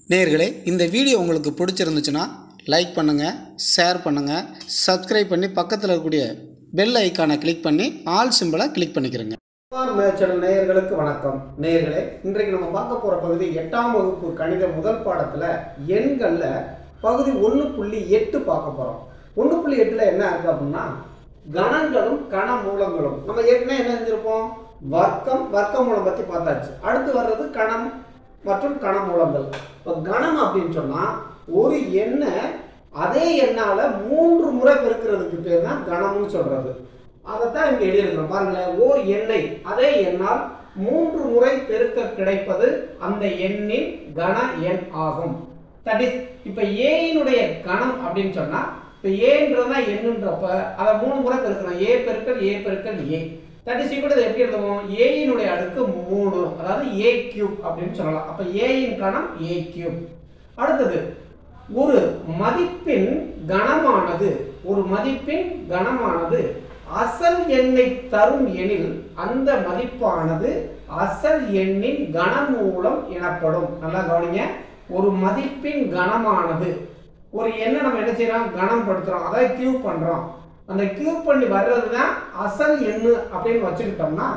நேயர்களே இந்த வீடியோ உங்களுக்கு பிடிச்சிருந்துச்சுன்னா லைக் பண்ணுங்கள் ஷேர் பண்ணுங்கள் சப்ஸ்கிரைப் பண்ணி பக்கத்தில் இருக்கக்கூடிய பெல் ஐக்கானை கிளிக் பண்ணி ஆல் சிம்பிளை கிளிக் பண்ணிக்கிறங்க மேச்சல் நேயர்களுக்கு வணக்கம் நேயர்களே இன்றைக்கு நம்ம பார்க்க போற பகுதி எட்டாம் வகுப்பு கணித முதல் பாடத்துல எண்கள்ல பகுதி ஒன்று புள்ளி எட்டு பார்க்க போறோம் ஒன்று புள்ளி எட்டுல என்ன இருக்கு அப்படின்னா கணங்களும் கண மூலங்களும் நம்ம ஏற்கனவே என்ன செஞ்சிருப்போம் வர்க்கம் வர்க்க மூலம் பத்தி பார்த்தாச்சு அடுத்து வர்றது கணம் மற்றும் கண மூலங்கள் இப்போ கணம் அப்படின்னு சொன்னா ஒரு எண்ணை அதே எண்ணால மூன்று முறை பெருக்கிறதுக்கு பேர் தான் கணம்னு சொல்றது அதைத்தான் இங்க எழுதியிருக்கிறோம் பாருங்களேன் ஓர் எண்ணை அதே எண்ணால் மூன்று முறை பெருக்க கிடைப்பது அந்த எண்ணின் கன எண் ஆகும் தட் இஸ் இப்ப ஏயினுடைய கணம் அப்படின்னு சொன்னா இப்ப ஏன்றதா எண்ணுன்றப்ப அதை மூணு முறை பெருக்கணும் ஏ பெருக்கல் ஏ பெருக்கல் ஏ தட் இஸ் ஈக்குவல் எப்படி எழுதுவோம் ஏயினுடைய அடுக்கு மூணு அதாவது ஏ கியூப் அப்படின்னு சொல்லலாம் அப்ப ஏயின் கணம் ஏ கியூப் அடுத்தது ஒரு மதிப்பின் கணமானது ஒரு மதிப்பின் கணமானது அசல் எண்ணை தரும் எனில் அந்த மதிப்பானது அசல் எண்ணின் கணமூலம் எனப்படும் நல்லா கவனிங்க ஒரு மதிப்பின் கணமானது ஒரு எண்ணை நம்ம என்ன செய்யறோம் கணம் படுத்துறோம் அதாவது கியூப் பண்றோம் அந்த கியூப் பண்ணி வர்றது தான் அசல் எண்ணு அப்படின்னு வச்சுக்கிட்டோம்னா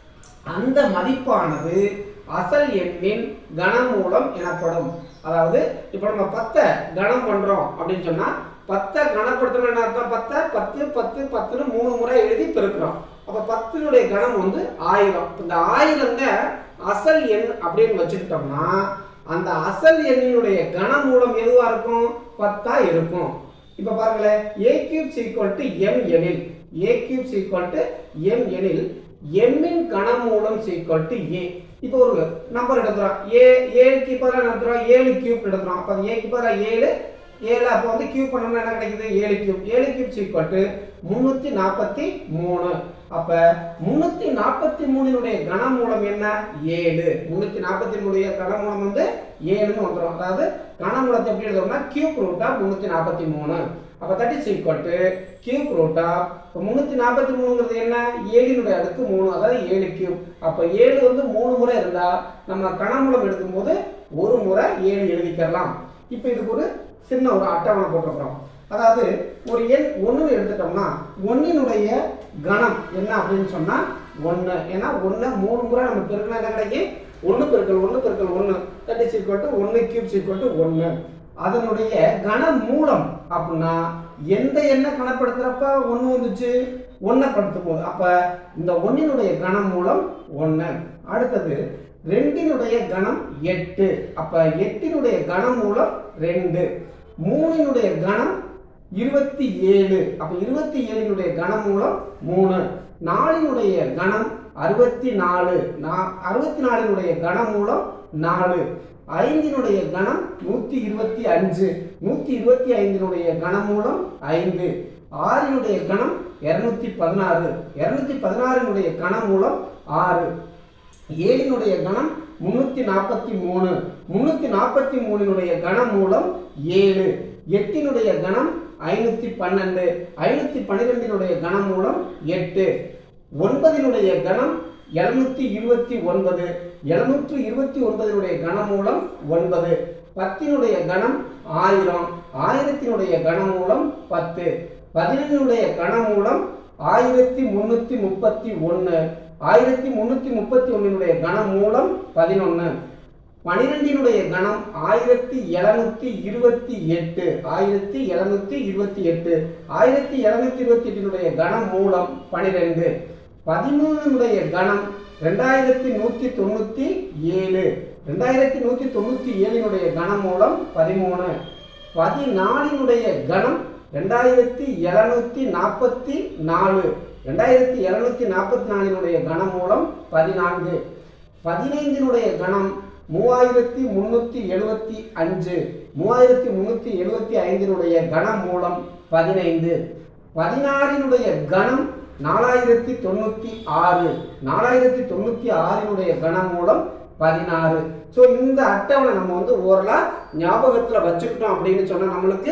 அந்த மதிப்பானது அசல் எண்ணின் கணமூலம் எனப்படும் அதாவது இப்போ நம்ம பத்தை கணம் பண்றோம் அப்படின்னு சொன்னா பத்தை கணப்படுத்தணும் என்ன அர்த்தம் பத்தை பத்து பத்து பத்துன்னு மூணு முறை எழுதி பெருக்கிறோம் அப்ப பத்தினுடைய கணம் வந்து ஆயிரம் இந்த ஆயிரம் தான் அசல் எண் அப்படின்னு வச்சுக்கிட்டோம்னா அந்த அசல் எண்ணினுடைய கணமூலம் எதுவா இருக்கும் பத்தா இருக்கும் இப்ப பாருங்களேன் A cube equal to M எனில் A cube equal to M எனில் எம்மின் கணமூலம் ஈக்குவல் டு ஏ இப்போ ஒரு நம்பர் எடுக்கிறோம் ஏ ஏழுக்கு பதிலாக எடுக்கிறோம் ஏழு கியூப் எடுக்கிறோம் அப்போ ஏக்கு பதிலாக ஏழு ஏழு அப்போ வந்து கியூப் பண்ணோம்னா என்ன கிடைக்குது ஏழு கியூப் ஏழு கியூப் ஈக்குவல் டு முந்நூற்றி நாற்பத்தி மூணு அப்ப முன்னூத்தி நாற்பத்தி மூணினுடைய கனமூலம் என்ன ஏழு முன்னூத்தி நாற்பத்தி மூணுடைய கனமூலம் வந்து ஏழுன்னு வந்துடும் அதாவது கனமூலத்தை எப்படி எழுதுவோம்னா கியூப் ரூட்டா முன்னூத்தி நாற்பத்தி மூணு அப்ப that is equal to cube ரூட்டா இப்போ முன்னூத்தி நாற்பத்தி மூணுங்கிறது என்ன ஏழினுடைய அடுக்கு மூணு அதாவது ஏழு கியூப் அப்ப ஏழு வந்து மூணு முறை இருந்தா நம்ம கனமூலம் எடுக்கும்போது ஒரு முறை ஏழு எழுதிக்கலாம் இப்போ இதுக்கு ஒரு சின்ன ஒரு அட்டவணை போட்டிருக்கிறோம் அதாவது ஒரு எண் ஒன்று எடுத்துட்டோம்னா ஒன்னினுடைய கணம் என்ன அப்படின்னு சொன்னா ஒன்று ஏன்னா ஒன்று மூணு முறை நம்ம பெருக்கினா என்ன கிடைக்கும் ஒன்று பெருக்கல் ஒன்று பெருக்கல் ஒன்று தட் இஸ் ஈக்குவல் டு ஒன்று கியூப்ஸ் ஈக்குவல் டு ஒன்று அதனுடைய கன மூலம் அப்படின்னா எந்த எண்ணை கணப்படுத்துறப்ப ஒன்று வந்துச்சு ஒன்றை படுத்தும் போது அப்ப இந்த ஒன்னினுடைய கணம் மூலம் ஒன்று அடுத்தது ரெண்டினுடைய கணம் எட்டு அப்ப எட்டினுடைய கணம் மூலம் ரெண்டு மூணினுடைய கணம் இருபத்தி ஏழு அப்ப இருபத்தி ஏழினுடைய கணம் மூலம் மூணு நாலினுடைய கணம் அறுபத்தி நாலு அறுபத்தி நாலினுடைய கணம் மூலம் நாலு ஐந்தினுடைய கணம் நூத்தி இருபத்தி அஞ்சு நூத்தி இருபத்தி ஐந்தினுடைய கணம் மூலம் ஐந்து ஆறினுடைய கணம் இருநூத்தி பதினாறு இருநூத்தி பதினாறினுடைய கணம் மூலம் ஆறு ஏழினுடைய கணம் முன்னூத்தி நாற்பத்தி மூணு முன்னூத்தி நாற்பத்தி மூணினுடைய கணம் மூலம் ஏழு எட்டினுடைய கணம் ஐநூத்தி பன்னெண்டு ஐநூத்தி பன்னிரெண்டினுடைய கணம் மூலம் எட்டு ஒன்பதினுடைய கணம் எழுநூத்தி இருபத்தி ஒன்பது எழுநூற்று இருபத்தி ஒன்பதினுடைய கணம் மூலம் ஒன்பது பத்தினுடைய கணம் ஆயிரம் ஆயிரத்தினுடைய கணம் மூலம் பத்து பதினொன்னுடைய கணம் மூலம் ஆயிரத்தி முன்னூத்தி முப்பத்தி ஒன்று ஆயிரத்தி முன்னூத்தி முப்பத்தி ஒன்னுடைய கணம் மூலம் பதினொன்று பனிரெண்டினுடைய கணம் ஆயிரத்தி எழுநூத்தி இருபத்தி எட்டு ஆயிரத்தி எழுநூத்தி இருபத்தி எட்டு ஆயிரத்தி எழுநூத்தி இருபத்தி எட்டினுடைய கணம் மூலம் பனிரெண்டு பதிமூணுடைய கணம் ரெண்டாயிரத்தி நூத்தி தொண்ணூத்தி ஏழு ரெண்டாயிரத்தி நூத்தி தொண்ணூத்தி ஏழினுடைய கணம் மூலம் பதிமூணு பதினாலினுடைய கணம் ரெண்டாயிரத்தி எழுநூத்தி நாற்பத்தி நாலு ரெண்டாயிரத்தி எழுநூத்தி நாற்பத்தி நாலினுடைய கணம் மூலம் பதினான்கு பதினைந்தினுடைய கணம் மூவாயிரத்தி முன்னூத்தி எழுபத்தி அஞ்சு மூவாயிரத்தி முன்னூத்தி எழுபத்தி ஐந்தினுடைய கணம் மூலம் பதினைந்து பதினாறினுடைய கணம் நாலாயிரத்தி தொண்ணூத்தி ஆறு நாலாயிரத்தி தொண்ணூத்தி ஆறினுடைய கணம் மூலம் பதினாறு ஸோ இந்த அட்டவணை நம்ம வந்து ஓரளா ஞாபகத்தில் வச்சுக்கிட்டோம் அப்படின்னு சொன்னால் நம்மளுக்கு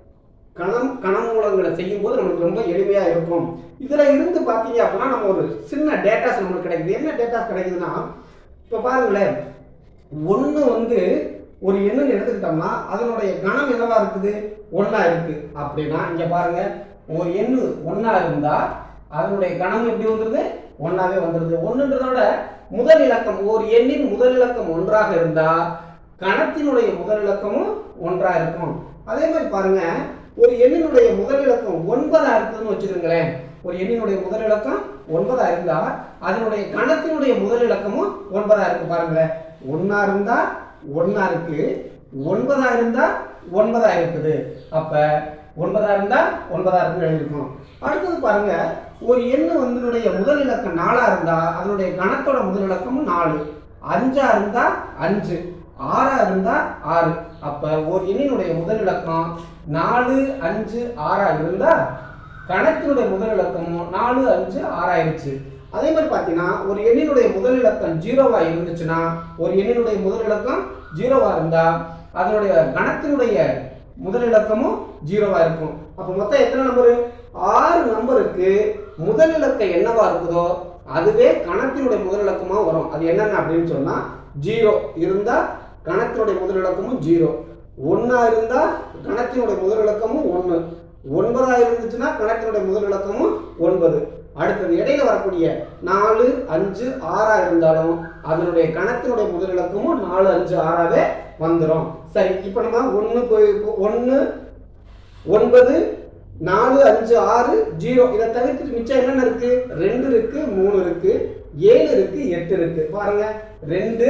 கணம் கணமூலங்களை செய்யும்போது நம்மளுக்கு ரொம்ப எளிமையாக இருக்கும் இதில் இருந்து பார்த்தீங்க அப்படின்னா நம்ம ஒரு சின்ன டேட்டாஸ் நம்மளுக்கு கிடைக்குது என்ன டேட்டாஸ் கிடைக்குதுன்னா இப்போ பாருங்களேன் ஒன்று வந்து ஒரு எண்ணுன்னு எடுத்துக்கிட்டோம்னா அதனுடைய கணம் என்னவா இருக்குது ஒண்ணா இருக்கு அப்படின்னா இங்க பாருங்க ஒரு எண்ணு ஒண்ணா இருந்தா அதனுடைய கணம் எப்படி வந்துருது ஒண்ணாவே வந்துருது ஒண்ணுன்றதோட முதல் இலக்கம் ஒரு எண்ணின் முதல் இலக்கம் ஒன்றாக இருந்தா கணத்தினுடைய முதல் இலக்கமும் ஒன்றா இருக்கும் அதே மாதிரி பாருங்க ஒரு எண்ணினுடைய முதல் இலக்கம் ஒன்பதா இருக்குதுன்னு வச்சுக்கோங்களேன் ஒரு எண்ணினுடைய முதல் இலக்கம் ஒன்பதா இருந்தா அதனுடைய கணத்தினுடைய முதல் இலக்கமும் ஒன்பதா இருக்கு பாருங்களேன் ஒன்னா இருந்தா ஒன்னா இருக்கு ஒன்பதா இருந்தா ஒன்பதா இருக்குது அப்ப ஒன்பதா இருந்தா ஒன்பதா இருக்குன்னு எழுதிருக்கணும் அடுத்தது பாருங்க ஒரு எண்ணு வந்துடைய முதல் இலக்கம் நாலா இருந்தா அதனுடைய கணத்தோட முதல் இலக்கமும் நாலு அஞ்சா இருந்தா அஞ்சு ஆறா இருந்தா ஆறு அப்ப ஒரு எண்ணினுடைய முதல் இலக்கம் நாலு அஞ்சு ஆறா இருந்தா கணக்கினுடைய முதல் இலக்கமும் நாலு அஞ்சு ஆறாயிருச்சு அதே மாதிரி பார்த்தீங்கன்னா ஒரு எண்ணினுடைய முதல் இலக்கம் ஜீரோவா இருந்துச்சுன்னா ஒரு எண்ணினுடைய முதல் இலக்கம் ஜீரோவா இருந்தா அதனுடைய கணத்தினுடைய முதல் இலக்கமும் ஜீரோவா இருக்கும் அப்போ மொத்தம் எத்தனை நம்பரு ஆறு நம்பருக்கு முதல் இலக்கம் என்னவா இருக்குதோ அதுவே கணத்தினுடைய முதல் இலக்கமா வரும் அது என்னென்ன அப்படின்னு சொன்னா ஜீரோ இருந்தா கணத்தினுடைய முதல் இலக்கமும் ஜீரோ ஒன்னா இருந்தா கணத்தினுடைய முதல் இலக்கமும் ஒன்று ஒன்பதா இருந்துச்சுன்னா கணக்கினுடைய முதல் இலக்கமும் ஒன்பது அடுத்தது இடையில வரக்கூடிய நாலு அஞ்சு ஆறா இருந்தாலும் அதனுடைய கணக்கினுடைய முதல் இலக்கமும் நாலு அஞ்சு ஆறாவே வந்துடும் சரி இப்போ நம்ம ஒன்று போய் ஒன்று ஒன்பது நாலு அஞ்சு ஆறு ஜீரோ இதை தவிர்த்துட்டு மிச்சம் என்னென்ன இருக்கு ரெண்டு இருக்கு மூணு இருக்கு ஏழு இருக்கு எட்டு இருக்கு பாருங்க ரெண்டு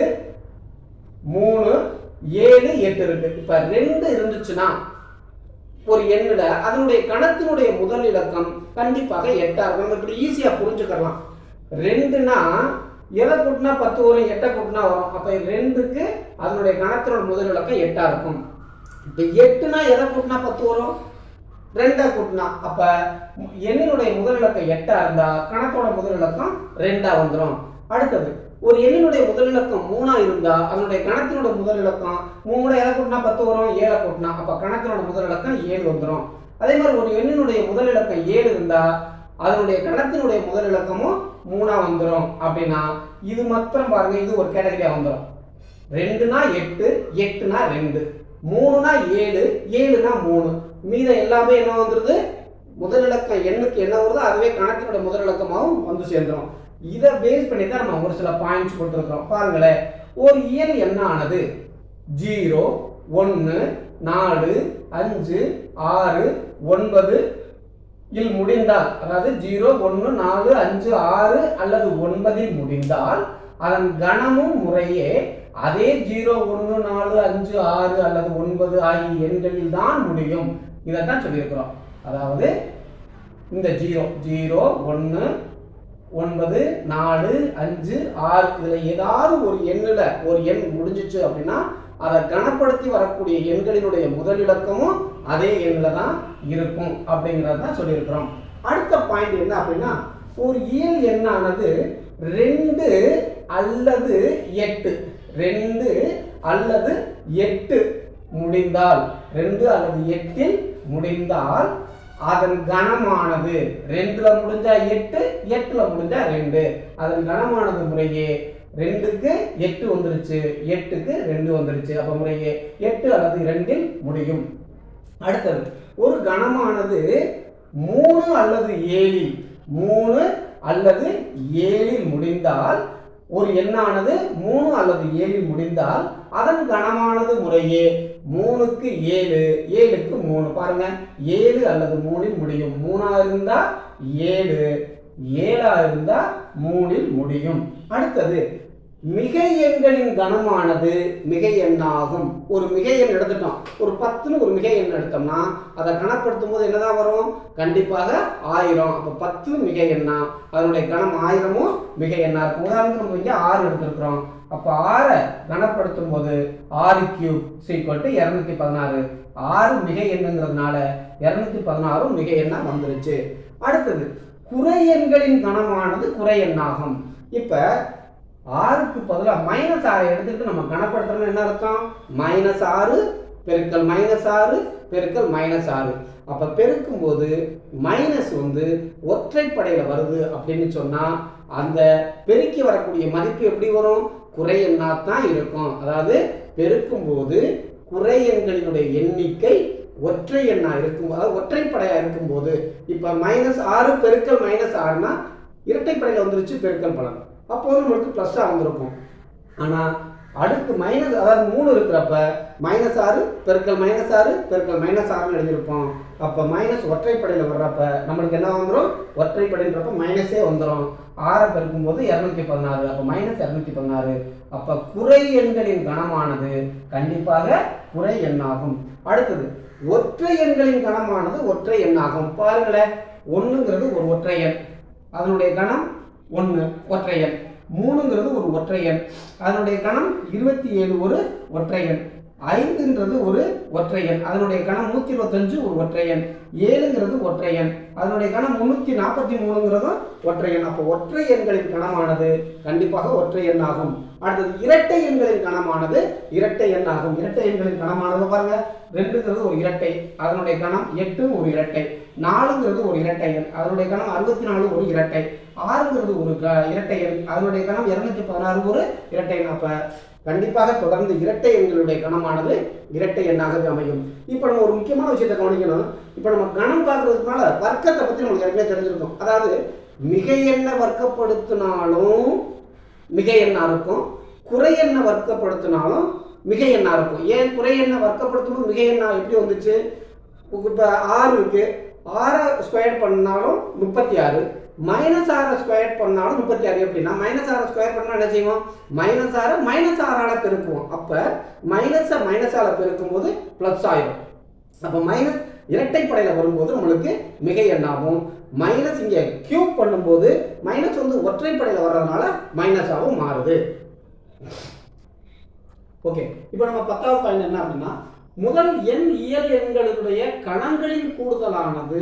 மூணு ஏழு எட்டு இருக்கு இப்ப ரெண்டு இருந்துச்சுன்னா ஒரு எண்ணுல அதனுடைய கணத்தினுடைய முதல் இலக்கம் கண்டிப்பாக எட்டா இருக்கும் நம்ம இப்படி ஈஸியா புரிஞ்சுக்கலாம் ரெண்டுனா எதை கூட்டினா பத்து வரும் எட்டை கூட்டினா வரும் அப்ப ரெண்டுக்கு அதனுடைய கணத்தினோட முதல் இலக்கம் எட்டா இருக்கும் இப்ப எட்டுனா எதை கூட்டினா பத்து வரும் ரெண்டா கூட்டினா அப்ப எண்ணினுடைய முதல் இலக்கம் எட்டா இருந்தா கணக்கோட முதல் இலக்கம் ரெண்டா வந்துடும் அடுத்தது ஒரு எண்ணினுடைய முதல் இலக்கம் மூணா இருந்தா அதனுடைய கணத்தினோட முதல் இலக்கம் மூணு எதை கூட்டினா பத்து வரும் ஏழை கூட்டினா அப்ப கணத்தினோட முதல் இலக்கம் ஏழு வந்துடும் அதே மாதிரி ஒரு எண்ணினுடைய முதல் இலக்கம் ஏழு இருந்தா அதனுடைய கணத்தினுடைய முதல் இலக்கமும் மூணா வந்துடும் அப்படின்னா இது மாத்திரம் பாருங்க இது ஒரு கேட்டகரியா வந்துடும் ரெண்டுனா எட்டு எட்டுனா ரெண்டு மூணுனா ஏழு ஏழுனா மூணு மீத எல்லாமே என்ன வந்துருது முதல் இலக்கம் எண்ணுக்கு என்ன வருதோ அதுவே கணக்கினோட முதல் இலக்கமாகவும் வந்து சேர்ந்துடும் இதை பேஸ் பண்ணி தான் நம்ம ஒரு சில பாயிண்ட்ஸ் கொடுத்துருக்கோம் பாருங்களேன் ஒரு இயல் எண்ணானது ஜீரோ ஒன்று நாலு அஞ்சு ஆறு ஒன்பது இல் முடிந்தால் அதாவது ஜீரோ ஒன்று நாலு அஞ்சு ஆறு அல்லது ஒன்பதில் முடிந்தால் அதன் கணமும் முறையே அதே ஜீரோ ஒன்று நாலு அஞ்சு ஆறு அல்லது ஒன்பது ஆகிய எண்களில் தான் முடியும் இதைத்தான் சொல்லியிருக்கிறோம் அதாவது இந்த ஜீரோ ஜீரோ ஒன்று ஒன்பது நாலு அஞ்சு ஆறு இதில் ஏதாவது ஒரு எண்ணில் ஒரு எண் முடிஞ்சிச்சு அப்படின்னா அதை கணப்படுத்தி வரக்கூடிய எண்களினுடைய முதல் இலக்கமும் அதே எண்ணில் தான் இருக்கும் அப்படிங்கிறத தான் சொல்லியிருக்கிறோம் அடுத்த பாயிண்ட் என்ன அப்படின்னா ஒரு இயல் எண்ணானது ரெண்டு அல்லது எட்டு ரெண்டு அல்லது எட்டு முடிந்தால் ரெண்டு அல்லது எட்டில் முடிந்தால் அதன் கணமானது ரெண்டுல முடிஞ்சா எட்டு எட்டுல முடிஞ்சா ரெண்டு அதன் கணமானது முறையே ரெண்டுக்கு எட்டு வந்துருச்சு எட்டுக்கு ரெண்டு வந்துருச்சு அப்ப முறையே எட்டு அல்லது ரெண்டில் முடியும் அடுத்தது ஒரு கணமானது மூணு அல்லது ஏழில் மூணு அல்லது ஏழில் முடிந்தால் ஒரு எண்ணானது மூணு அல்லது ஏழில் முடிந்தால் அதன் கணமானது முறையே மூணுக்கு ஏழு ஏழுக்கு மூணு பாருங்க ஏழு அல்லது மூணில் முடியும் மூணா இருந்தா ஏழு ஏழா இருந்தா மூணில் முடியும் அடுத்தது மிகை எண்களின் கணமானது மிகை எண்ணாகும் ஒரு மிகை எண் எடுத்துட்டோம் ஒரு பத்துன்னு ஒரு மிகை எண் எடுத்தோம்னா அதை கணப்படுத்தும் போது என்னதான் வரும் கண்டிப்பாக ஆயிரம் அப்போ பத்து மிகை எண்ணா அதனுடைய கணம் ஆயிரமும் மிகை எண்ணா இருக்கும் உதாரணத்துக்கு நம்ம இங்கே ஆறு எடுத்திருக்கிறோம் அப்போ ஆறை கணப்படுத்தும் போது ஆறு கியூப் சீக்வல் டு இரநூத்தி பதினாறு ஆறு மிகை எண்ணுங்கிறதுனால இரநூத்தி பதினாறும் மிகை எண்ணா வந்துருச்சு அடுத்தது குறை எண்களின் கணமானது குறை எண்ணாகும் இப்போ ஆறுக்கு பதிலாக மைனஸ் ஆறு எடுத்துட்டு நம்ம கணப்படுத்துறோம்னா என்ன அர்த்தம் மைனஸ் ஆறு பெருக்கல் மைனஸ் ஆறு பெருக்கல் மைனஸ் ஆறு அப்போ பெருக்கும்போது மைனஸ் வந்து ஒற்றைப்படையில் வருது அப்படின்னு சொன்னால் அந்த பெருக்கி வரக்கூடிய மதிப்பு எப்படி வரும் குறை எண்ணா தான் இருக்கும் அதாவது பெருக்கும்போது குறை எண்களினுடைய எண்ணிக்கை ஒற்றை எண்ணா இருக்கும் அதாவது ஒற்றைப்படையா இருக்கும்போது இப்போ மைனஸ் ஆறு பெருக்கல் மைனஸ் ஆறுனா இரட்டைப்படையில் வந்துருச்சு பெருக்கல் பலன் அப்போ வந்து நம்மளுக்கு ப்ளஸ்ஸாக வந்திருக்கும் ஆனால் அடுத்து மைனஸ் அதாவது மூணு இருக்கிறப்ப மைனஸ் ஆறு பெருக்கல் மைனஸ் ஆறு பெருக்கல் மைனஸ் ஆறுன்னு எழுதியிருப்போம் அப்போ மைனஸ் ஒற்றைப்படையில் வர்றப்ப நம்மளுக்கு என்ன வந்துடும் ஒற்றைப்படைன்றப்ப மைனஸே வந்துடும் ஆறை பெருக்கும்போது இரநூத்தி பதினாறு அப்போ மைனஸ் இரநூத்தி பதினாறு அப்போ குறை எண்களின் கணமானது கண்டிப்பாக குறை எண்ணாகும் அடுத்தது ஒற்றை எண்களின் கணமானது ஒற்றை எண்ணாகும் பாருங்களேன் ஒன்றுங்கிறது ஒரு ஒற்றை எண் அதனுடைய கணம் ஒன்று ஒற்றை எண் மூணுங்கிறது ஒரு ஒற்றை எண் அதனுடைய கணம் இருபத்தி ஏழு ஒரு ஒற்றை எண் ஐந்துன்றது ஒரு ஒற்றை எண் அதனுடைய கணம் நூற்றி இருபத்தஞ்சு ஒரு ஒற்றை எண் ஏழுங்கிறது ஒற்றை எண் அதனுடைய கணம் முந்நூற்றி நாற்பத்தி மூணுங்கிறதும் ஒற்றை எண் அப்போ ஒற்றை எண்களின் கணமானது கண்டிப்பாக ஒற்றை எண் ஆகும் அடுத்தது இரட்டை எண்களின் கணமானது இரட்டை எண் ஆகும் இரட்டை எண்களின் கணமானது பாருங்க ரெண்டுங்கிறது ஒரு இரட்டை அதனுடைய கணம் எட்டு ஒரு இரட்டை நாலுங்கிறது ஒரு இரட்டை எண் அதனுடைய கணம் அறுபத்தி நாலு ஒரு இரட்டை ஆறுங்கிறது ஒரு க- இரட்டை எண் அதனுடைய கணம் இருநூத்தி பதினாறு ஒரு இரட்டை எண் அப்ப கண்டிப்பாக தொடர்ந்து இரட்டை எண்களுடைய கணமானது இரட்டை எண்ணாகவே அமையும் இப்போ நம்ம ஒரு முக்கியமான விஷயத்தை கவனிக்கணும் இப்போ நம்ம கணம் பார்க்கறதுனால வர்க்கத்தை பத்தி நமக்கு ஏற்கனவே தெரிஞ்சிருக்கும் அதாவது மிகை எண்ணை வர்க்கப்படுத்தினாலும் மிகை எண்ணா இருக்கும் குறை எண்ணை வர்க்கப்படுத்தினாலும் மிகை எண்ணா இருக்கும் ஏன் குறை எண்ணை வர்க்கப்படுத்தும்போது மிகை எண்ணா எப்படி வந்துச்சு இப்போ ஆறு இருக்கு ஆறை ஸ்கொயர் பண்ணாலும் முப்பத்தி ஆறு மைனஸ் ஆறை ஸ்கொயர் பண்ணாலும் முப்பத்தி ஆறு எப்படின்னா மைனஸ் ஆறை ஸ்கொயர் பண்ணால் என்ன செய்வோம் மைனஸ் ஆறை மைனஸ் ஆறால் பெருக்குவோம் அப்போ மைனஸை மைனஸால் பெருக்கும்போது ப்ளஸ் ஆயிடும் அப்போ மைனஸ் இரட்டைப்படையில் வரும்போது நம்மளுக்கு மிகை எண்ணாகும் மைனஸ் இங்கே கியூப் பண்ணும்போது மைனஸ் வந்து ஒற்றைப்படையில் வர்றதுனால மைனஸாகவும் மாறுது ஓகே இப்போ நம்ம பத்தாவது பாயிண்ட் என்ன அப்படின்னா முதல் எண் இயல் எண்களுடைய கணங்களின் கூடுதலானது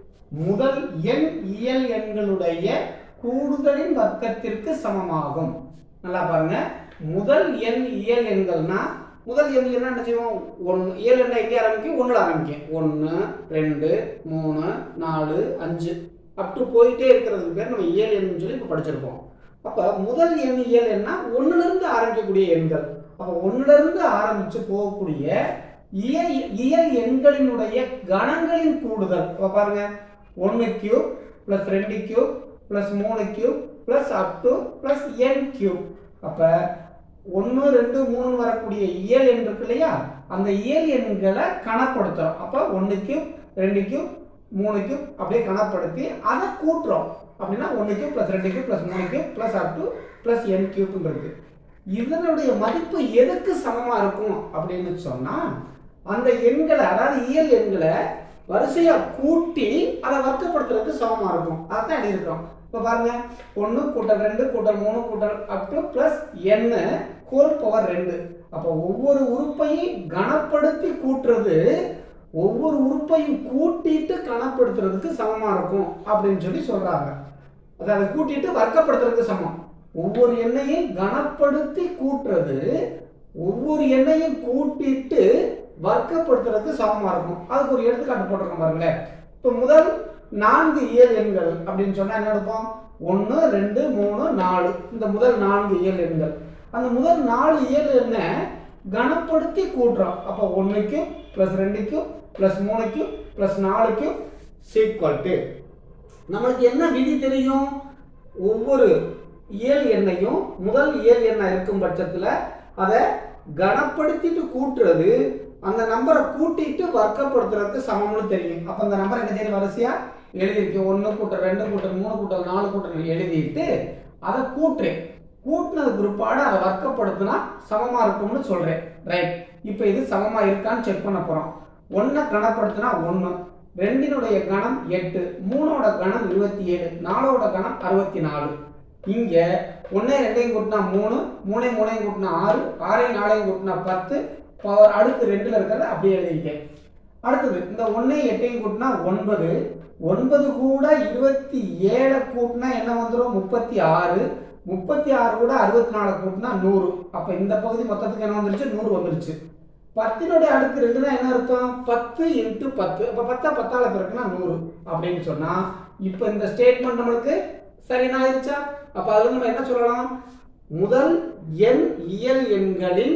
முதல் எண் இயல் எண்களுடைய கூடுதலின் வர்க்கத்திற்கு சமமாகும் நல்லா பாருங்க முதல் எண் இயல் எண்கள்னா முதல் எண் என்ன என்ன செய்வோம் ஒன்று இயல் எண்ணை எங்கே ஆரம்பிக்கும் ஒன்றில் ஆரம்பிக்கும் ஒன்று ரெண்டு மூணு நாலு அஞ்சு அப் டு போயிட்டே இருக்கிறதுக்கு பேர் நம்ம இயல் எண்ணுன்னு சொல்லி இப்போ படிச்சிருப்போம் அப்போ முதல் எண் இயல் எண்ணா ஒன்றுலேருந்து ஆரம்பிக்கக்கூடிய எண்கள் அப்போ ஒன்றுலேருந்து ஆரம்பித்து போகக்கூடிய இயல் இயல் எண்களினுடைய கணங்களின் கூடுதல் இப்போ பாருங்க ஒன்று கியூப் ப்ளஸ் ரெண்டு கியூப் ப்ளஸ் மூணு cube plus up to plus N cube அப்போ ஒன்று ரெண்டு மூணு வரக்கூடிய இயல் எண் இருக்கு இல்லையா அந்த இயல் எண்களை கணப்படுத்துகிறோம் அப்போ ஒன்று கியூப் ரெண்டு கியூப் மூணு கியூப் அப்படியே கணப்படுத்தி அதை கூட்டுறோம் அப்படின்னா ஒன்று கியூப் ப்ளஸ் ரெண்டு கியூப் ப்ளஸ் மூணு cube plus up to plus N கியூப்னு இருக்கு இதனுடைய மதிப்பு எதுக்கு சமமாக இருக்கும் அப்படின்னு சொன்னால் அந்த எண்களை அதாவது இயல் எண்களை வரிசையா கூட்டி அதை வர்க்கப்படுத்துறதுக்கு சமமாக இருக்கும் அதான் எழுதியிருக்கோம் இப்போ பாருங்க ஒன்று கூட்டல் ரெண்டு கூட்டல் மூணு கூட்டல் up to plus N whole power ரெண்டு அப்போ ஒவ்வொரு உறுப்பையும் கணப்படுத்தி கூட்டுறது ஒவ்வொரு உறுப்பையும் கூட்டிட்டு கணப்படுத்துறதுக்கு சமமாக இருக்கும் அப்படின்னு சொல்லி சொல்றாங்க அதாவது கூட்டிட்டு வர்க்கப்படுத்துறதுக்கு சமம் ஒவ்வொரு எண்ணையும் கணப்படுத்தி கூட்டுறது ஒவ்வொரு எண்ணையும் கூட்டிட்டு வர்க்கப்படுத்துறதுக்கு சமமா இருக்கும் அதுக்கு ஒரு எடுத்துக்காட்டு போட்டிருக்கோம் பாருங்களேன் இப்போ முதல் நான்கு இயல் எண்கள் அப்படின்னு சொன்னா என்ன எடுப்போம் ஒன்று ரெண்டு மூணு நாலு இந்த முதல் நான்கு இயல் எண்கள் அந்த முதல் நாலு இயல் எண்ணை கணப்படுத்தி கூட்டுறோம் அப்போ ஒன்றுக்கு ப்ளஸ் ரெண்டுக்கு ப்ளஸ் மூணுக்கு ப்ளஸ் நாலுக்கு சீக்வல் டு நம்மளுக்கு என்ன விதி தெரியும் ஒவ்வொரு இயல் எண்ணையும் முதல் இயல் எண்ணாக இருக்கும் பட்சத்தில் அதை கணப்படுத்திட்டு கூட்டுறது அந்த நம்பரை கூட்டிட்டு வர்க்கப்படுத்துறதுக்கு சமம்னு தெரியும் அப்போ அந்த நம்பர் என்ன செய்யணும் வரிசையா எழுதியிருக்கேன் ஒன்று கூட்டல் ரெண்டு கூட்டல் மூணு கூட்டல் நாலு கூட்டல் எழுதிட்டு அதை கூட்டுறேன் கூட்டினது பிற்பாடு அதை வர்க்கப்படுத்தினா சமமாக இருக்கும்னு சொல்கிறேன் ரைட் இப்போ இது சமமாக இருக்கான்னு செக் பண்ண போகிறோம் ஒன்றை கணப்படுத்தினா ஒன்று ரெண்டினுடைய கணம் எட்டு மூணோட கணம் இருபத்தி ஏழு நாலோட கணம் அறுபத்தி நாலு இங்கே ஒன்றே ரெண்டையும் கூட்டினா மூணு மூணே மூணையும் கூட்டினா ஆறு ஆறையும் நாலையும் கூட்டினா பத்து பவர் அடுத்து ரெண்டில் இருக்கிறத அப்படியே எழுதியிருக்கேன் அடுத்தது இந்த ஒன்றையும் எட்டையும் கூட்டினா ஒன்பது ஒன்பது கூட இருபத்தி ஏழை கூட்டினா என்ன வந்துடும் முப்பத்தி ஆறு முப்பத்தி ஆறு கூட அறுபத்தி நாலு கூட்டினா நூறு அப்போ இந்த பகுதி மொத்தத்துக்கு என்ன வந்துருச்சு நூறு வந்துருச்சு பத்தினுடைய அடுக்கு ரெண்டுனா என்ன அர்த்தம் பத்து இன்ட்டு பத்து அப்போ பத்தா பத்தால பிறகுனா நூறு அப்படின்னு சொன்னா இப்போ இந்த ஸ்டேட்மெண்ட் நம்மளுக்கு சரினா ஆயிடுச்சா அப்போ அதுல நம்ம என்ன சொல்லலாம் முதல் எண் இயல் எண்களின்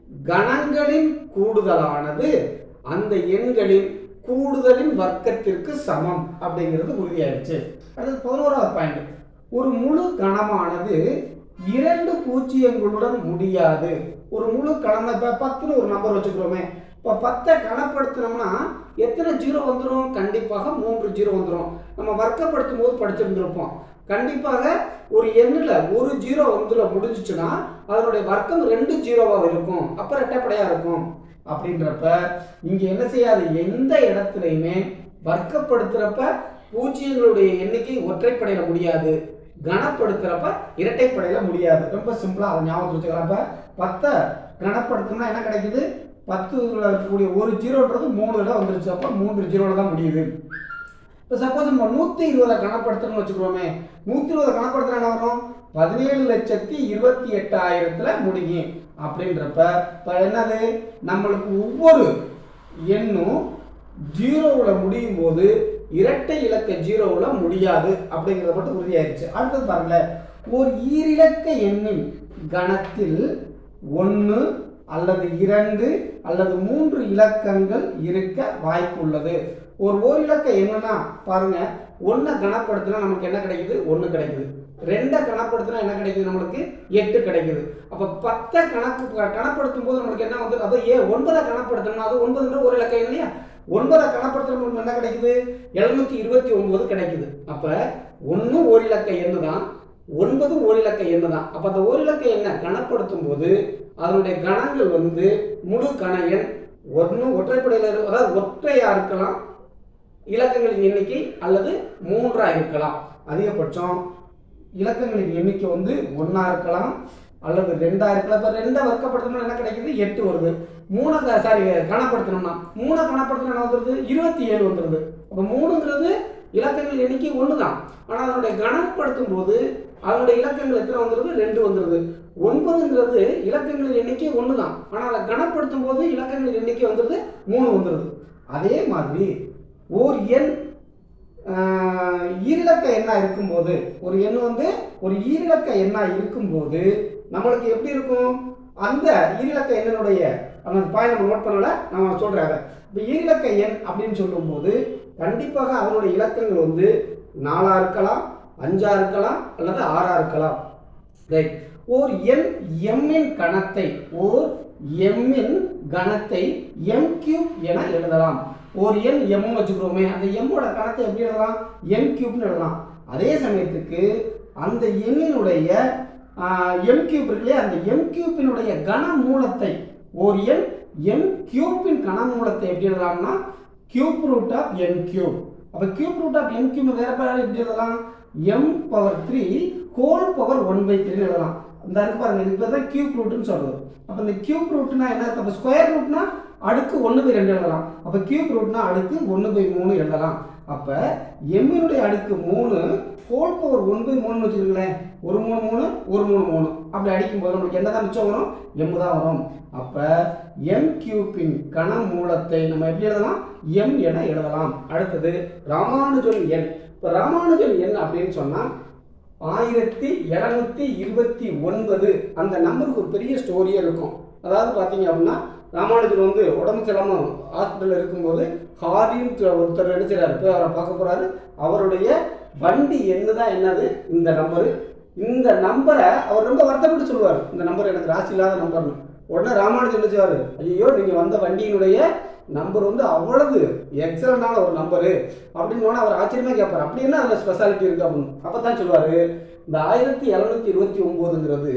கணங்களின் கூடுதலானது அந்த எண்களின் கூடுதலின் வர்க்கத்திற்கு சமம் அப்படிங்கிறது உறுதியாயிடுச்சு அடுத்து பதினோராவது பாயிண்ட் ஒரு முழு கணமானது இரண்டு பூஜ்ஜியங்களுடன் முடியாது ஒரு முழு கணம் இப்போ பத்துன்னு ஒரு நம்பர் வச்சுக்கிறோமே இப்போ பத்தை கணப்படுத்தினோம்னா எத்தனை ஜீரோ வந்துடும் கண்டிப்பாக மூன்று ஜீரோ வந்துடும் நம்ம வர்க்கப்படுத்தும் போது படிச்சிருந்திருப்போம் கண்டிப்பாக ஒரு எண்ணில் ஒரு ஜீரோ வந்துல முடிஞ்சிச்சுன்னா அதனுடைய வர்க்கம் ரெண்டு ஜீரோவாக இருக்கும் அப்போ ரெட்டைப்படையாக இருக்கும் அப்படின்றப்ப இங்கே என்ன செய்யாது எந்த இடத்துலையுமே வர்க்கப்படுத்துகிறப்ப பூஜ்ஜியங்களுடைய எண்ணிக்கை ஒற்றைப்படையில் முடியாது கனப்படுத்துகிறப்ப இரட்டைப்படையில் முடியாது ரொம்ப சிம்பிளாக அதை ஞாபகம் வச்சுக்கிறப்ப பத்தை கனப்படுத்தினா என்ன கிடைக்குது பத்துல இருக்கக்கூடிய ஒரு ஜீரோன்றது மூணுல வந்துருச்சு அப்போ மூன்று ஜீரோவில் தான் முடியுது இப்போ சப்போஸ் நம்ம நூற்றி இருபதை கணப்படுத்தணும்னு வச்சுக்கிறோமே நூற்றி இருபதை கணப்படுத்தினா என்ன வரும் பதினேழு லட்சத்தி இருபத்தி எட்டாயிரத்தில் முடியும் அப்படின்றப்ப இப்போ என்னது நம்மளுக்கு ஒவ்வொரு எண்ணும் ஜீரோவில் முடியும் போது இரட்டை இலக்க ஜீரோவில் முடியாது அப்படிங்கிறத மட்டும் உறுதியாயிருச்சு அடுத்தது பாருங்களேன் ஒரு ஈரிலக்க எண்ணின் கணத்தில் ஒன்று அல்லது இரண்டு அல்லது மூன்று இலக்கங்கள் இருக்க வாய்ப்பு உள்ளது ஒரு ஓர் இலக்க என்னன்னா பாருங்க ஒன்றை கணப்படுத்தினா நமக்கு என்ன கிடைக்குது ஒன்று கிடைக்குது ரெண்டை கணப்படுத்தினா என்ன கிடைக்குது நம்மளுக்கு எட்டு கிடைக்குது அப்போ பத்தை கணக்கு கணப்படுத்தும் போது நம்மளுக்கு என்ன வந்து அப்போ ஏ ஒன்பதை கணப்படுத்தணும் அது ஒன்பதுங்கிற ஒரு இலக்கம் இல்லையா ஒன்பதை கணப்படுத்தும் போது என்ன கிடைக்குது எழுநூத்தி இருபத்தி ஒன்பது கிடைக்குது அப்போ ஒன்று ஒரு இலக்க எண்ணு தான் ஒன்பது ஒரு இலக்க எண்ணு தான் அப்போ அந்த ஒரு இலக்க எண்ணை கணப்படுத்தும் போது அதனுடைய கணங்கள் வந்து முழு கண எண் ஒன்று ஒற்றைப்படையில் இரு- அதாவது ஒற்றையா இருக்கலாம் இலக்கங்களின் எண்ணிக்கை அல்லது மூன்றா இருக்கலாம் அதிகபட்சம் இலக்கங்களின் எண்ணிக்கை வந்து ஒன்றா இருக்கலாம் அல்லது ரெண்டா இருக்கலாம் இப்போ ரெண்டை வர்க்கப்படுத்தணும்னா என்ன கிடைக்குது எட்டு வருது மூணை சாரி கணப்படுத்தணும்னா மூணை கணப்படுத்தணும் என்ன வந்துருது இருபத்தி ஏழு வந்துருது அப்போ மூணுங்கிறது இலக்கங்கள் எண்ணிக்கை ஒன்று தான் ஆனால் அதனுடைய கணப்படுத்தும் போது அதனுடைய இலக்கங்கள் எத்தனை வந்துருது ரெண்டு வந்துருது ஒன்பதுங்கிறது இலக்கங்களின் எண்ணிக்கை ஒன்று தான் ஆனால் அதை கணப்படுத்தும் போது இலக்கங்களின் எண்ணிக்கை வந்துருது மூணு வந்துருது அதே மாதிரி ஓர் எண் ஆஹ், ஈரிலக்க எண்ணா இருக்கும்போது ஒரு எண் வந்து ஒரு ஈரிலக்க எண்ணா இருக்கும்போது நம்மளுக்கு எப்படி இருக்கும் அந்த ஈரிலக்க எண்ணினுடைய அந்த பாயிண்ட் நம்ம நோட் பண்ணல நான் சொல்றேன் அதை இப்போ ஈரிலக்க எண் அப்படின்னு சொல்லும்போது கண்டிப்பாக அதனுடைய இலக்கங்கள் வந்து நாலா இருக்கலாம் அஞ்சா இருக்கலாம் அல்லது ஆறா இருக்கலாம் ரைட் ஓர் எண் எம்மின் கணத்தை ஓர் எம்மின் கணத்தை எம் கியூப் என எழுதலாம் ஒரு எண் எம் வச்சுக்கிறோமே அந்த எம்மோட கணத்தை எப்படி எழுதலாம் எம் கியூப்னு எழுதலாம் அதே சமயத்துக்கு அந்த எண்ணினுடைய எம் கியூப் இருக்கு இல்லையா அந்த எம் கியூப்பினுடைய கன மூலத்தை ஒரு எண் எம் கியூப்பின் கன மூலத்தை எப்படி எழுதலாம்னா cube root of M cube அப்போ cube root of M cube வேற பேர் எப்படி எழுதலாம் M power three whole power one by த்ரீன்னு எழுதலாம் இந்த இருக்கு பாருங்க இது பேர் தான் கியூப் ரூட்னு சொல்றது அப்போ இந்த கியூப் ரூட்னா என்ன அப்போ ஸ்கொயர் ரூட்னா அடுக்கு ஒன்று பை ரெண்டு எழுதலாம் அப்போ கியூப் ரூட்னா அடுக்கு ஒன்று பை மூணு எழுதலாம் அப்போ எம்மினுடைய அடுக்கு மூணு ஹோல் பவர் ஒன் பை மூணுன்னு வச்சுருங்களேன் ஒரு மூணு மூணு ஒரு மூணு மூணு அப்படி அடிக்கும்போது நம்மளுக்கு என்ன தான் மிச்சம் வரும் எம் தான் வரும் அப்போ எம் கியூப்பின் கன மூலத்தை நம்ம எப்படி எழுதலாம் எம் என எழுதலாம் அடுத்தது ராமானுஜன் எண் இப்போ ராமானுஜன் எண் அப்படின்னு சொன்னால் ஆயிரத்தி இரநூத்தி இருபத்தி ஒன்பது அந்த நம்பருக்கு ஒரு பெரிய ஸ்டோரியே இருக்கும் அதாவது பார்த்தீங்க அப்படின்னா ராமானுஜன் வந்து உடம்பு சரியில்லாமல் ஹாஸ்பிட்டலில் இருக்கும்போது ஹாரின்னு ஒருத்தர் என்ன செய்றாரு போய் அவரை பார்க்க போகிறாரு அவருடைய வண்டி எண்ணு தான் என்னது இந்த நம்பரு இந்த நம்பரை அவர் ரொம்ப வருத்தப்பட்டு சொல்லுவார் இந்த நம்பர் எனக்கு ராசி இல்லாத நம்பர்னு உடனே ராமானுஜன் என்ன செய்வார் ஐயோ நீங்கள் வந்த வண்டியினுடைய நம்பர் வந்து அவ்வளவு எக்ஸலண்டான ஒரு நம்பரு அப்படின்னு உடனே அவர் ஆச்சரியமா கேட்பார் அப்படி என்ன அதில் ஸ்பெஷாலிட்டி இருக்கு அப்படின்னு அப்போ தான் சொல்லுவார் இந்த ஆயிரத்தி எழுநூத்தி இருபத்தி ஒம்போதுங்கிறது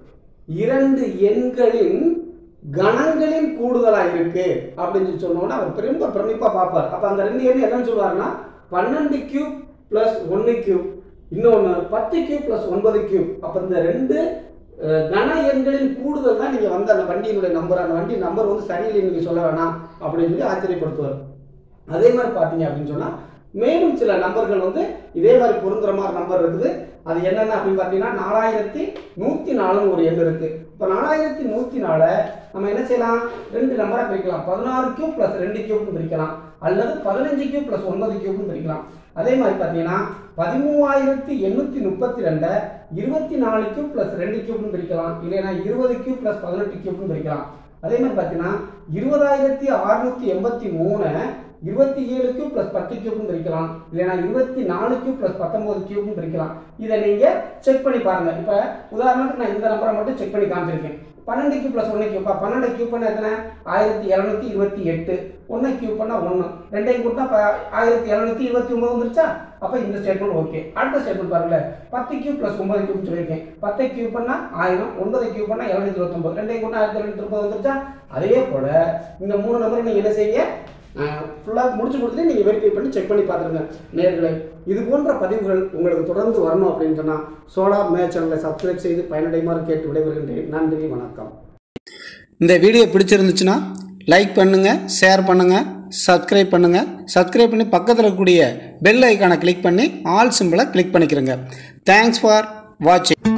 இரண்டு எண்களின் கணங்களின் கூடுதலா இருக்கு அப்படின்னு சொல்லி சொன்னோன்னா அவர் ரொம்ப பிரமிப்பா பார்ப்பார் அப்ப அந்த ரெண்டு எண் என்னன்னு சொல்லுவாருன்னா பன்னெண்டு கியூப் பிளஸ் ஒன்று கியூப் இன்னொன்று பத்து கியூப் பிளஸ் ஒன்பது கியூப் அப்போ இந்த ரெண்டு அஹ், கன எண்களின் கூடுதல் தான் நீங்கள் வந்து அந்த வண்டியினுடைய நம்பர் அந்த வண்டி நம்பர் வந்து சரியில்லை நீங்கள் சொல்ல வேணாம் அப்படின்னு சொல்லி ஆச்சரியப்படுத்துவார் அதே மாதிரி பார்த்தீங்க அப்படின்னு சொன்னால் மேலும் சில நம்பர்கள் வந்து இதே மாதிரி பொருந்துற மாதிரி நம்பர் இருக்குது அது என்னென்ன அப்படின்னு பார்த்தீங்கன்னா நாலாயிரத்தி நூற்றி நாலுன்னு ஒரு எண் இருக்குது இப்போ நாலாயிரத்தி நூற்றி நாலை நம்ம என்ன செய்யலாம் ரெண்டு நம்பராக பிரிக்கலாம் பதினாறு கியூப் ப்ளஸ் ரெண்டு கியூப்னு பிரிக்கலாம் அல்லது பதினஞ்சு கியூப் ப்ளஸ் ஒன்பது கியூப்னு பிரிக்கலாம் அதே மாதிரி பார்த்தீங்கன்னா பதிமூவாயிரத்தி எண்ணூற்றி முப்பத்தி ரெண்டை இருபத்தி நாலு கியூப் ப்ளஸ் ரெண்டு கியூப்னு பிரிக்கலாம் இல்லைன்னா இருபது கியூப் ப்ளஸ் பதினெட்டு கியூப்னு பிரிக்கலாம் அதே மாதிரி பார்த்தீங்கன்னா இருபதாயிரத்தி அறுநூத்தி எண்பத்தி மூணு இருபத்தி ஏழு கியூப் ப்ளஸ் பத்து கியூப்னு பிரிக்கலாம் இல்லைனா இருபத்தி நாலு கியூப் ப்ளஸ் பத்தொன்பது கியூப்னு பிரிக்கலாம் இதை நீங்கள் செக் பண்ணி பாருங்க இப்போ உதாரணத்துக்கு நான் இந்த நம்பரை மட்டும் செக் பண்ணி காமிச்சிருக்கேன் பன்னெண்டு கியூப் ப்ளஸ் ஒன்று கியூப்பா பன்னெண்டு கியூப் பண்ண எத்தனை ஆயிரத்தி இரநூத்தி இருபத்தி எட்டு ஒன்று கியூப் பண்ணால் ஒன்று ரெண்டையும் கூட்டினா இப்போ ஆயிரத்தி இரநூத்தி இருபத்தி ஒன்பது வந்துருச்சா அப்போ இந்த ஸ்டேட்மெண்ட் ஓகே அடுத்த ஸ்டேட்மெண்ட் பாருங்களேன் பத்து கியூப் ப்ளஸ் ஒன்பது கியூப் சொல்லியிருக்கேன் பத்தை கியூப் பண்ணால் ஆயிரம் ஒன்பதை கியூப் பண்ணால் இரநூத்தி இருபத்தொம்பது ரெண்டையும் கூட்டினா ஆயிரத்தி இரநூத்தி முப்பது வந்துருச்சா அதே போல் இந்த மூணு நம்பரை நீங்கள் என்ன செய்ய ஃபுல்லாக முடிச்சு கொடுத்துட்டு நீங்கள் வெரிஃபை பண்ணி செக் பண்ணி பார்த்துருங்க நேர்களே இது போன்ற பதிவுகள் உங்களுக்கு தொடர்ந்து வரணும் அப்படின்னு சொன்னால் சோடா மே சேனலை சப்ஸ்கிரைப் செய்து பயனடைமாறு கேட்டு விடைபெறுகின்றேன் நன்றி வணக்கம் இந்த வீடியோ பிடிச்சிருந்துச்சுன்னா லைக் பண்ணுங்கள் ஷேர் பண்ணுங்கள் சப்ஸ்கிரைப் பண்ணுங்கள் சப்ஸ்கிரைப் பண்ணி பக்கத்தில் இருக்கக்கூடிய பெல் ஐக்கானை கிளிக் பண்ணி ஆல் சிம்பிளை கிளிக் பண்ணிக்கிறங்க தேங்க்ஸ் ஃபார் வாட்சிங்